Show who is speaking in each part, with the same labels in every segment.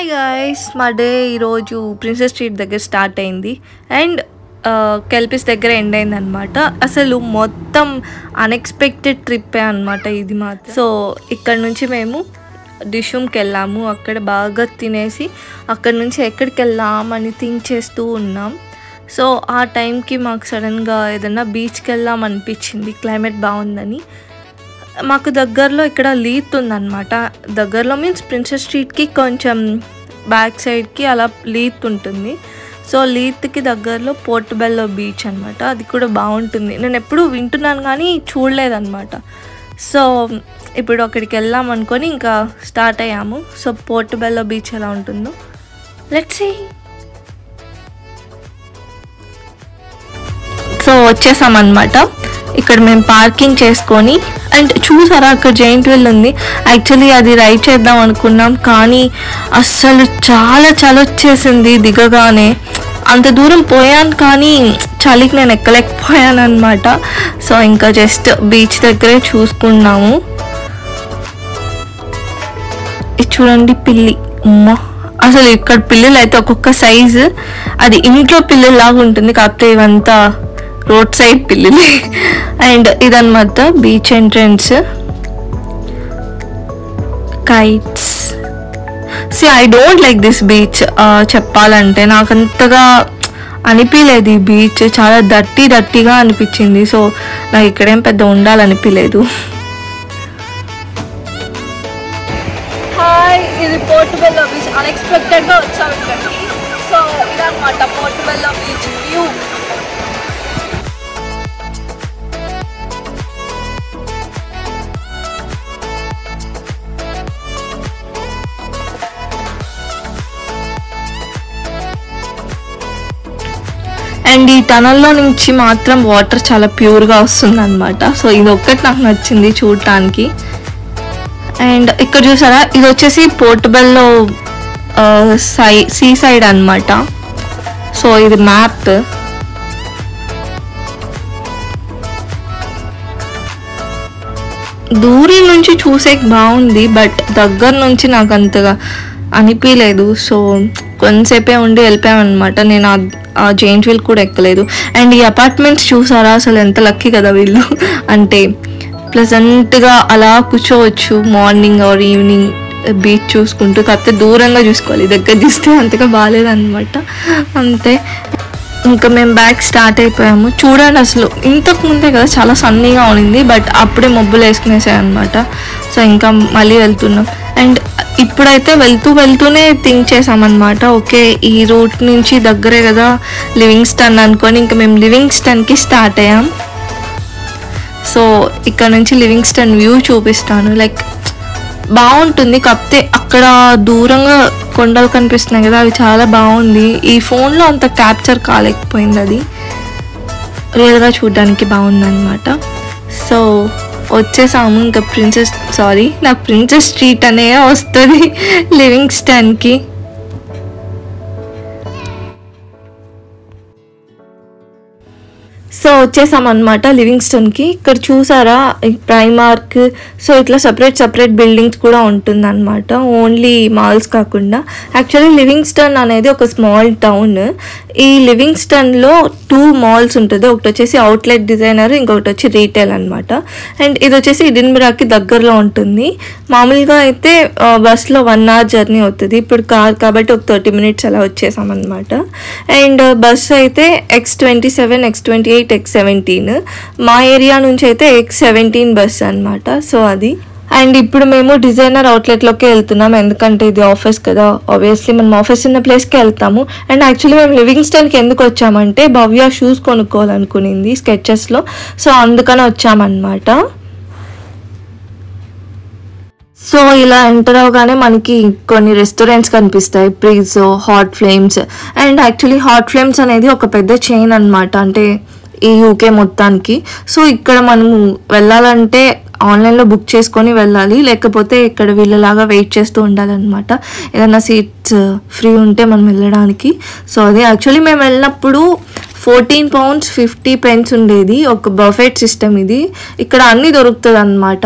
Speaker 1: hi guys మా day ఈరోజు princess street దగ్గర స్టార్ట్ అయింది అండ్ కెల్పిస్ దగ్గర ఎండ్ అయింది అనమాట అసలు మొత్తం అన్ఎక్స్పెక్టెడ్ ట్రిప్పే అనమాట ఇది మాత్రం సో ఇక్కడ నుంచి మేము డిషూమ్కి వెళ్ళాము అక్కడ బాగా తినేసి అక్కడ నుంచి ఎక్కడికి వెళ్దామని థింక్ చేస్తూ ఉన్నాం సో ఆ టైంకి మాకు సడన్గా ఏదైనా బీచ్కి వెళ్దాం అనిపించింది క్లైమేట్ బాగుందని మాకు దగ్గరలో ఇక్కడ లీత్ ఉందన్నమాట దగ్గరలో మీన్స్ ప్రిన్సెస్ స్ట్రీట్కి కొంచెం బ్యాక్ సైడ్కి అలా లీత్ ఉంటుంది సో లీత్కి దగ్గరలో పోర్టబెల్లో బీచ్ అనమాట అది కూడా బాగుంటుంది నేను ఎప్పుడూ వింటున్నాను కానీ చూడలేదన్నమాట సో ఇప్పుడు అక్కడికి వెళ్దాం అనుకొని ఇంకా స్టార్ట్ అయ్యాము సో పోర్టబెల్లో బీచ్ ఎలా ఉంటుందో లెట్స్ సీ సో వచ్చేసాం అనమాట ఇక్కడ మేము పార్కింగ్ చేసుకొని అండ్ చూసారా అక్కడ జైంట్ వీల్ ఉంది యాక్చువల్లీ అది రైడ్ చేద్దాం అనుకున్నాం కానీ అస్సలు చాలా చాలా వచ్చేసింది దిగగానే అంత దూరం పోయాను కానీ చలికి నేను ఎక్కలేకపోయాను అనమాట సో ఇంకా జస్ట్ బీచ్ దగ్గరే చూసుకున్నాము ఇది చూడండి పిల్లి అమ్మా అసలు ఇక్కడ పిల్లలు అయితే ఒక్కొక్క సైజు అది ఇంట్లో పిల్లలాగా ఉంటుంది కాకపోతే ఇవంతా రోడ్ సైడ్ పిల్లలు అండ్ ఇదన్నమాట beach entrance kites see I don't like this beach చెప్పాలంటే నాకు అంతగా అనిపించలేదు ఈ బీచ్ చాలా దట్టి దట్టిగా అనిపించింది సో నాకు ఇక్కడేం పెద్ద ఉండాలనిపించలేదు హాయ్ ఇది పోర్టుబెల్లో బీచ్ అన్ఎక్స్పెక్టెడ్గా వచ్చాం ఇక్కడికి సో ఇదన్నమాట పోర్టుబెల్లో బీచ్ వ్యూ అండ్ ఈ టనల్లో నుంచి మాత్రం వాటర్ చాలా ప్యూర్గా వస్తుంది అనమాట సో ఇది ఒక్కటి నాకు నచ్చింది చూడటానికి అండ్ ఇక్కడ చూసారా ఇది వచ్చేసి పోర్టబెల్లో సై సీ సైడ్ అనమాట సో ఇది మ్యాప్ దూరం నుంచి చూసే బాగుంది బట్ దగ్గర నుంచి నాకు అంతగా అనిపించలేదు సో కొంతసేపే ఉండి వెళ్ళిపోయామన్నమాట నేను ఆ- ఆ జైంట్ వీల్ కూడా ఎక్కలేదు అండ్ ఈ అపార్ట్మెంట్స్ చూసారా అసలు ఎంత లక్కీ కదా వీళ్ళు అంటే ప్లజెంట్గా అలా కూర్చోవచ్చు మార్నింగ్ ఆర్ ఈవినింగ్ బీచ్ చూసుకుంటూ కాకపోతే దూరంగా చూసుకోవాలి దగ్గర తీస్తే అంతగా బాగాలేదన్నమాట అంతే ఇంకా మేము బ్యాక్ స్టార్ట్ అయిపోయాము చూడండి అసలు ఇంతకు ముందే కదా చాలా సన్నీగా ఉండింది బట్ అప్పుడే మబ్బులు వేసుకునేసాయి అనమాట సో ఇంకా మళ్ళీ వెళ్తున్నాం అండ్ ఇప్పుడైతే వెళ్తూ వెళ్తూనే థింక్ చేసామన్నమాట ఓకే ఈ రూట్ నుంచి దగ్గరే కదా లివింగ్స్టన్ అనుకొని ఇంకా మేము లివింగ్స్టన్కి స్టార్ట్ అయ్యాం సో ఇక్కడ నుంచి లివింగ్స్టన్ వ్యూ చూపిస్తాను లైక్ బాగుంటుంది కాకపోతే అక్కడ దూరంగా కొండలు కనిపిస్తున్నాయి కదా అవి చాలా బాగుంది ఈ ఫోన్లో అంత క్యాప్చర్ కాలేకపోయింది అది రియల్గా చూడడానికి బాగుంది అనమాట సో వచ్చేసాము ఇంకా ప్రిన్సెస్ సారీ నాకు ప్రిన్సెస్ స్ట్రీట్ అనే వస్తుంది లివింగ్స్టన్కి సో వచ్చేసాం అనమాట లివింగ్స్టన్కి ఇక్కడ చూసారా ఈ ప్రైమార్క్ సో ఇట్లా సపరేట్ సపరేట్ బిల్డింగ్స్ కూడా ఉంటుంది అనమాట ఓన్లీ మాల్స్ కాకుండా యాక్చువల్లీ లివింగ్స్టన్ అనేది ఒక స్మాల్ టౌన్ ఈ లివింగ్స్టన్లో టూ మాల్స్ ఉంటుంది ఒకటి వచ్చేసి అవుట్లెట్ డిజైనర్ ఇంకొకటి వచ్చి రీటైల్ అనమాట అండ్ ఇది వచ్చేసి ఇడిన్బరాకి దగ్గరలో ఉంటుంది మామూలుగా అయితే ఆ, బస్లో వన్ అవర్ జర్నీ అవుతుంది ఇప్పుడు కార్ కాబట్టి ఒక థర్టీ మినిట్స్ అలా వచ్చేసాం అనమాట అండ్ బస్ అయితే X twenty seven X twenty eight X seventeen మా ఏరియా నుంచి అయితే ఎక్స్ సెవెంటీన్ బస్ అనమాట సో అది అండ్ ఇప్పుడు మేము డిజైనర్ అవుట్లెట్లోకి వెళ్తున్నాం ఎందుకంటే ఇది ఆఫీస్ కదా ఆబ్వియస్లీ మనం ఆఫీస్ ఉన్న ప్లేస్కి వెళ్తాము అండ్ యాక్చువల్లీ మేము లివింగ్స్టన్కి ఎందుకు వచ్చామంటే భవ్య షూస్ కొనుక్కోవాలనుకునింది స్కెచెస్లో సో అందుకని వచ్చామన్నమాట సో ఇలా ఎంటర్ అవగానే మనకి కొన్ని రెస్టారెంట్స్ కనిపిస్తాయి Prezzo hot flames and actually hot flames అనేది ఒక పెద్ద చైన్ అన్నమాట అంటే ఈ యూకే మొత్తానికి సో ఇక్కడ మనము వెళ్ళాలంటే ఆన్లైన్లో బుక్ చేసుకొని వెళ్ళాలి లేకపోతే ఇక్కడ వీళ్ళలాగా వెయిట్ చేస్తూ ఉండాలన్నమాట ఏదైనా సీట్స్ ఫ్రీ ఉంటే మనం వెళ్ళడానికి సో అది యాక్చువల్లీ మేము వెళ్ళినప్పుడు ఫోర్టీన్ పౌండ్స్ ఫిఫ్టీ పెన్స్ ఉండేది ఒక బఫెట్ సిస్టమ్ ఇది ఇక్కడ అన్నీ దొరుకుతుంది అనమాట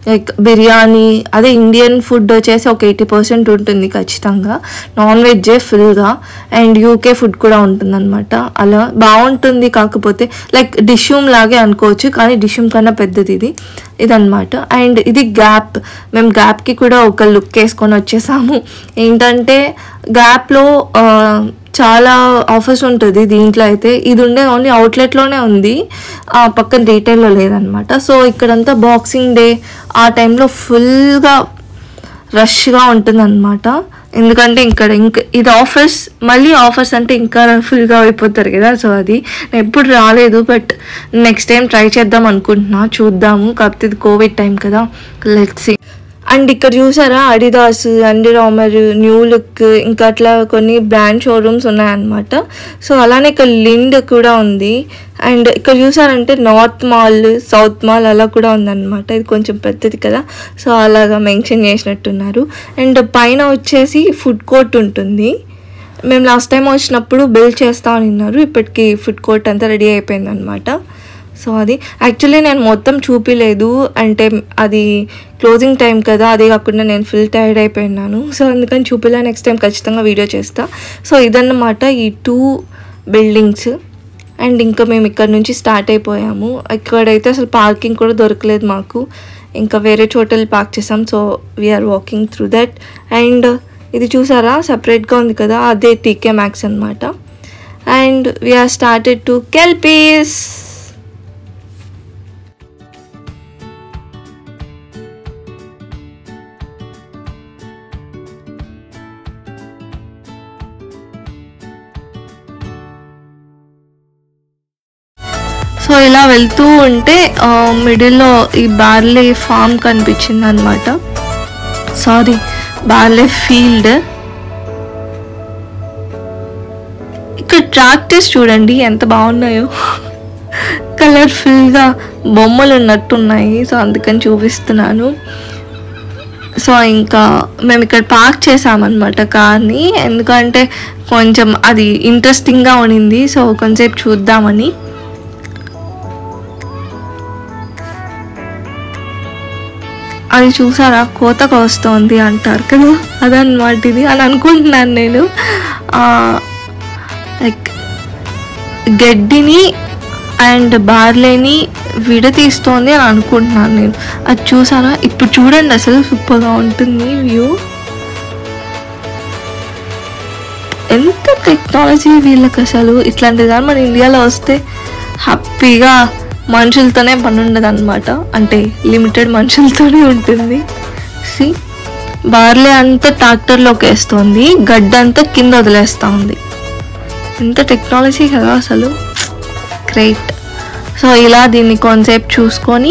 Speaker 1: లైక్ బిర్యానీ అదే ఇండియన్ ఫుడ్ వచ్చేసి ఒక ఎయిటీ పర్సెంట్ ఉంటుంది ఖచ్చితంగా నాన్ వెజ్జే ఫుల్గా అండ్ యూకే ఫుడ్ కూడా ఉంటుందన్నమాట అలా బాగుంటుంది కాకపోతే లైక్ డిష్యూమ్ లాగే అనుకోవచ్చు కానీ డిష్యూమ్ కన్నా పెద్దది ఇది ఇదన్నమాట అండ్ ఇది గ్యాప్ మేము గ్యాప్కి కూడా ఒక లుక్ వేసుకొని వచ్చేసాము ఏంటంటే గ్యాప్లో చాలా ఆఫర్స్ ఉంటుంది దీంట్లో అయితే ఇది ఉండే ఓన్లీ అవుట్లెట్లోనే ఉంది ఆ పక్కన రీటైల్లో లేదనమాట సో ఇక్కడంతా బాక్సింగ్ డే ఆ టైంలో ఫుల్గా రష్గా ఉంటుందన్నమాట ఎందుకంటే ఇక్కడ ఇంకా ఇది ఆఫర్స్ మళ్ళీ ఆఫర్స్ అంటే ఇంకా ఫుల్గా అయిపోతారు కదా సో అది నేను ఎప్పుడు రాలేదు బట్ నెక్స్ట్ టైం ట్రై చేద్దాం అనుకుంటున్నా చూద్దాము కాకపోతే ఇది కోవిడ్ టైం కదా లెట్స్ అండ్ ఇక్కడ చూసారా Adidas Under Armour New Look ఇంకా అట్లా కొన్ని బ్రాండ్ షోరూమ్స్ ఉన్నాయన్నమాట సో అలానే ఇక్కడ లిండ్ కూడా ఉంది అండ్ ఇక్కడ చూసారంటే నార్త్ మాల్ సౌత్ మాల్ అలా కూడా ఉందన్నమాట ఇది కొంచెం పెద్దది కదా సో అలాగా మెన్షన్ చేసినట్టున్నారు అండ్ పైన వచ్చేసి ఫుడ్ కోర్ట్ ఉంటుంది మేము లాస్ట్ టైం వచ్చినప్పుడు బిల్ చేస్తా ఉన్నారు ఇప్పటికి ఫుడ్ కోర్ట్ అంతా రెడీ అయిపోయింది అనమాట సో అది యాక్చువల్లీ నేను మొత్తం చూపిలేదు అంటే అది క్లోజింగ్ టైం కదా అదే కాకుండా నేను ఫుల్ టైర్డ్ అయిపోయినాను సో అందుకని చూపిలే నెక్స్ట్ టైం ఖచ్చితంగా వీడియో చేస్తా సో ఇదన్నమాట ఈ టూ బిల్డింగ్స్ అండ్ ఇంకా మేము ఇక్కడ నుంచి స్టార్ట్ అయిపోయాము ఇక్కడైతే అసలు పార్కింగ్ కూడా దొరకలేదు మాకు ఇంకా వేరే చోటలు పార్క్ చేసాం so we're walking through that and ఇది చూసారా సపరేట్గా ఉంది కదా అదే టీకే మ్యాక్స్ అనమాట and we're started to Kelpies so ఇలా వెళ్తూ ఉంటే మిడిల్లో ఈ బార్లే ఫామ్ కనిపించింది అనమాట సారీ బార్లే ఫీల్డ్ ఇక్కడ ట్రాక్టర్స్ చూడండి ఎంత బాగున్నాయో కలర్ఫుల్గా బొమ్మలు ఉన్నట్టున్నాయి సో అందుకని చూపిస్తున్నాను సో ఇంకా మేము ఇక్కడ పార్క్ చేసామన్నమాట కార్ని ఎందుకంటే కొంచెం అది ఇంట్రెస్టింగ్గా ఉండింది సో కొంచెంసేపు చూద్దామని అది చూసారా కోతకు వస్తుంది అంటారు కదా అదనమాట ఇది అని అనుకుంటున్నాను నేను లైక్ గడ్డిని అండ్ బార్లేని విడతీస్తోంది అని అనుకుంటున్నాను నేను అది చూసారా ఇప్పుడు చూడండి అసలు సూపర్గా ఉంటుంది వ్యూ ఎంత టెక్నాలజీ వీళ్ళకి అసలు ఇట్లాంటిది కానీ మన ఇండియాలో వస్తే హ్యాపీగా మనుషులతోనే పని ఉండదు అనమాట అంటే లిమిటెడ్ మనుషులతోనే ఉంటుంది సి బార్లే అంతా ట్రాక్టర్లోకి వేస్తుంది గడ్డ అంతా కింద వదిలేస్తూ ఉంది ఎంత టెక్నాలజీ కదా అసలు గ్రేట్ సో ఇలా దీన్ని కొంతసేపు చూసుకొని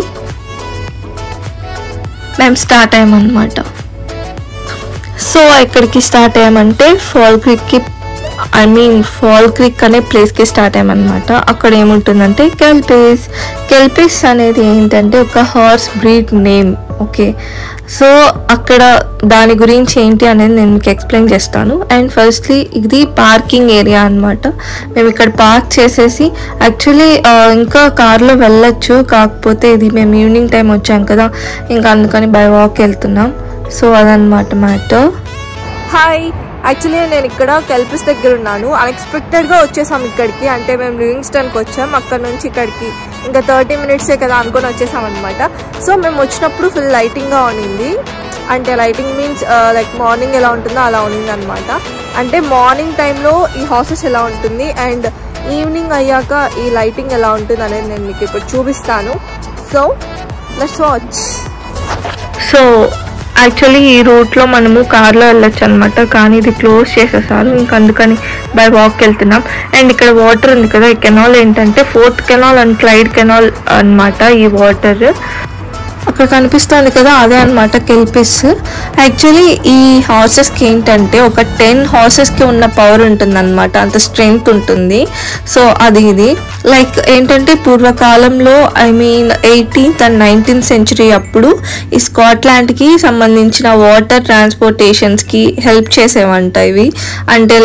Speaker 1: మేము స్టార్ట్ అయ్యామన్నమాట సో ఎక్కడికి స్టార్ట్ అయ్యామంటే ఫాల్ క్రిక్కి ఐ మీన్ ఫాల్ క్రిక్ అనే ప్లేస్కి స్టార్ట్ అయ్యామన్నమాట అక్కడ ఏముంటుందంటే కెల్పేస్ కెల్పేస్ అనేది ఏంటంటే ఒక horse breed name okay so అక్కడ దాని గురించి ఏంటి అనేది నేను మీకు ఎక్స్ప్లెయిన్ చేస్తాను అండ్ ఫస్ట్లీ ఇది పార్కింగ్ ఏరియా అనమాట మేము ఇక్కడ పార్క్ చేసేసి యాక్చువల్లీ ఇంకా కార్లో వెళ్ళొచ్చు కాకపోతే ఇది మేము ఈవినింగ్ టైం వచ్చాం కదా ఇంకా అందుకని బై వాక్ వెళ్తున్నాం సో అదనమాట మ్యాటర్ హాయ్ యాక్చువల్లీ నేను ఇక్కడ కెల్పిస్ దగ్గర ఉన్నాను అన్ఎక్స్పెక్టెడ్గా వచ్చేసాం ఇక్కడికి అంటే మేము లివింగ్స్టన్కి వచ్చాం అక్కడ నుంచి ఇక్కడికి ఇంకా థర్టీ మినిట్సే కదా అనుకొని వచ్చేసాం అనమాట సో మేము వచ్చినప్పుడు ఫుల్ లైటింగ్గా ఉన్నింది అంటే లైటింగ్ మీన్స్ లైక్ మార్నింగ్ ఎలా ఉంటుందో అలా ఉన్నింది అనమాట అంటే మార్నింగ్ టైంలో ఈ హౌసెస్ ఎలా ఉంటుంది అండ్ ఈవినింగ్ అయ్యాక ఈ లైటింగ్ ఎలా ఉంటుంది అనేది నేను మీకు ఇప్పుడు చూపిస్తాను so let's watch so actually ఈ రూట్లో మనము కార్లో వెళ్ళొచ్చు అనమాట కానీ ఇది క్లోజ్ చేసేసారు ఇంకా అందుకని బై వాక్ వెళ్తున్నాం అండ్ ఇక్కడ వాటర్ ఉంది కదా ఈ కెనాల్ ఏంటంటే Forth canal and Clyde canal అన్నమాట ఈ వాటర్ అక్కడ కనిపిస్తుంది కదా అదే అనమాట కెల్పిస్ యాక్చువల్లీ ఈ హార్సెస్కి ఏంటంటే ఒక టెన్ హార్సెస్కి ఉన్న పవర్ ఉంటుంది అనమాట అంత స్ట్రెంగ్త్ ఉంటుంది సో అది ఇది లైక్ ఏంటంటే పూర్వకాలంలో I mean eighteenth and nineteenth century అప్పుడు ఈ స్కాట్లాండ్కి సంబంధించిన వాటర్ ట్రాన్స్పోర్టేషన్స్కి హెల్ప్ చేసేవంట ఇవి అంటే లైక్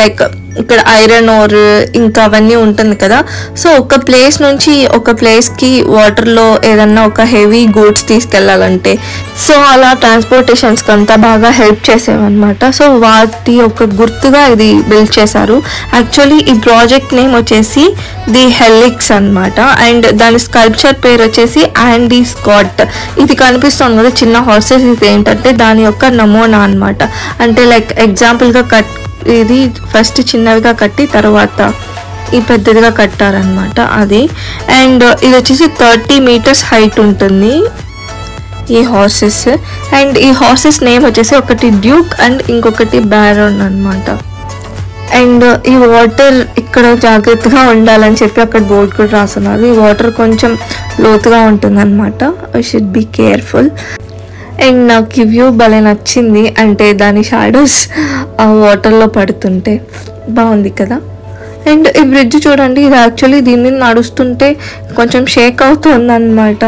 Speaker 1: ఇక్కడ ఐరన్ ఓర్ ఇంకా అవన్నీ ఉంటుంది కదా సో ఒక ప్లేస్ నుంచి ఒక ప్లేస్కి వాటర్లో ఏదన్నా ఒక హెవీ గూడ్స్ తీసుకెళ్ళాలంటే సో అలా ట్రాన్స్పోర్టేషన్స్కి అంతా బాగా హెల్ప్ చేసేవన్నమాట సో వాటి ఒక గుర్తుగా ఇది బిల్డ్ చేశారు యాక్చువల్లీ ఈ ప్రాజెక్ట్ నేమ్ వచ్చేసి ది హెలిక్స్ అన్నమాట అండ్ దాని స్కల్ప్చర్ పేరు వచ్చేసి యాండీ స్కాట్ ఇది కనిపిస్తుంది కదా చిన్న హార్సెస్ ఇది ఏంటంటే దాని యొక్క నమూనా అన్నమాట అంటే లైక్ ఎగ్జాంపుల్గా కట్ ఇది ఫస్ట్ చిన్నవిగా కట్టి తర్వాత ఈ పెద్దదిగా కట్టారనమాట అది అండ్ ఇది వచ్చేసి థర్టీ మీటర్స్ హైట్ ఉంటుంది ఈ హార్సెస్ అండ్ ఈ హార్సెస్ నేమ్ వచ్చేసి ఒకటి డ్యూక్ అండ్ ఇంకొకటి బ్యారోన్ అన్నమాట అండ్ ఈ వాటర్ ఇక్కడ జాగ్రత్తగా ఉండాలని చెప్పి అక్కడ బోర్డు కూడా రాస్తున్నారు ఈ వాటర్ కొంచెం లోతుగా ఉంటుంది అనమాట I should be careful and నాకు ఈ వ్యూ భలే నచ్చింది అంటే దాని షాడోస్ ఆ వాటర్లో పడుతుంటే బాగుంది కదా అండ్ ఈ బ్రిడ్జ్ చూడండి ఇది యాక్చువల్లీ దీని మీద నడుస్తుంటే కొంచెం షేక్ అవుతుంది అనమాట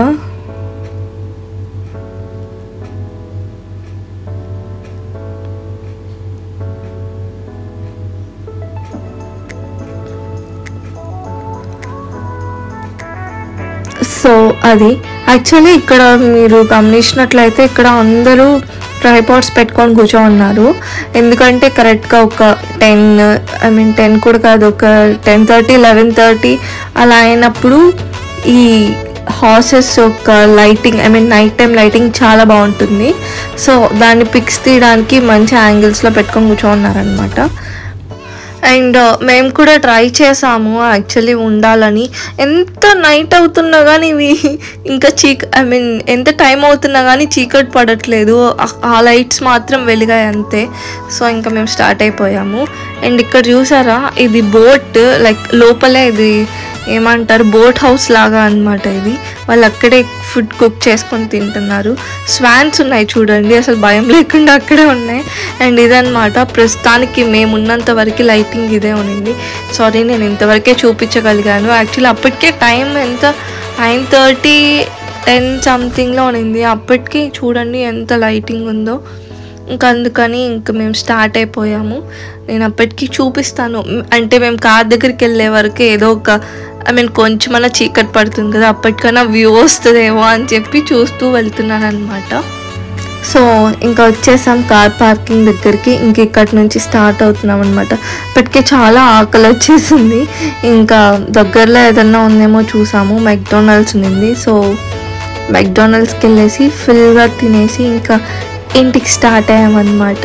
Speaker 1: సో అది యాక్చువల్లీ ఇక్కడ మీరు గమనించినట్లయితే ఇక్కడ అందరూ ట్రైపాడ్స్ పెట్టుకొని కూర్చో ఉన్నారు ఎందుకంటే కరెక్ట్గా ఒక టెన్ ఐ మీన్ టెన్ కూడా కాదు ఒక టెన్ థర్టీ లెవెన్ థర్టీ అలా అయినప్పుడు ఈ హార్సెస్ యొక్క lighting I mean night time lighting చాలా బాగుంటుంది సో దాన్ని పిక్స్ తీయడానికి మంచి యాంగిల్స్లో పెట్టుకొని కూర్చో ఉన్నారనమాట అండ్ మేము కూడా ట్రై చేసాము యాక్చువల్లీ ఉండాలని ఎంత నైట్ అవుతున్నా కానీ ఇవి ఇంకా చీక ఐ మీన్ ఎంత టైం అవుతున్నా కానీ చీకటి పడట్లేదు ఆ- ఆ లైట్స్ మాత్రం వెలిగాయి అంతే సో ఇంకా మేము స్టార్ట్ అయిపోయాము అండ్ ఇక్కడ చూసారా ఇది బోట్ లైక్ లోపలే ఇది ఏమంటారు బోట్ హౌస్ లాగా అన్నమాట ఇది వాళ్ళు అక్కడే ఫుడ్ కుక్ చేసుకొని తింటున్నారు స్వాన్స్ ఉన్నాయి చూడండి అసలు భయం లేకుండా అక్కడే ఉన్నాయి అండ్ ఇదన్నమాట ప్రస్తుతానికి మేము ఉన్నంత వరకు లైటింగ్ ఇదే ఉన్నింది సారీ నేను ఇంతవరకే చూపించగలిగాను యాక్చువల్లీ అప్పటికే టైం ఎంత నైన్ థర్టీ టెన్ సంథింగ్లో ఉన్నింది అప్పటికి చూడండి ఎంత లైటింగ్ ఉందో ఇంకా అందుకని ఇంకా మేము స్టార్ట్ అయిపోయాము నేను అప్పటికి చూపిస్తాను మ్, అంటే మేము కార్ దగ్గరికి వెళ్ళే వరకు ఏదో ఒక ఐ మీన్ కొంచెమన్నా చీకటి పడుతుంది కదా అప్పటికన్నా వ్యూ వస్తుందేమో అని చెప్పి చూస్తూ వెళ్తున్నాను అనమాట సో ఇంకా వచ్చేసాం కార్ పార్కింగ్ దగ్గరికి ఇంక ఇక్కడి నుంచి స్టార్ట్ అవుతున్నాం అనమాట ఇప్పటికే చాలా ఆకలి వచ్చేసింది ఇంకా దగ్గరలో ఏదన్నా ఉందేమో చూసాము మెక్డొనాల్డ్స్ ఉంది సో మెక్డొనాల్డ్స్కి వెళ్ళేసి ఫుల్గా తినేసి ఇంకా ఇంటికి స్టార్ట్ అయ్యామన్నమాట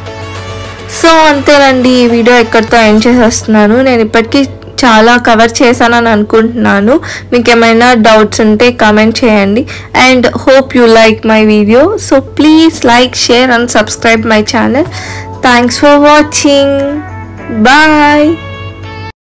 Speaker 1: సో అంతేనండి ఈ వీడియో ఎక్కడితో ఎండ్ చేసేస్తున్నాను నేను ఇప్పటికీ చాలా కవర్ చేశానని అనుకుంటున్నాను మీకు ఏమైనా డౌట్స్ ఉంటే కామెంట్ చేయండి and hope you like my video so please like share and subscribe my channel thanks for watching bye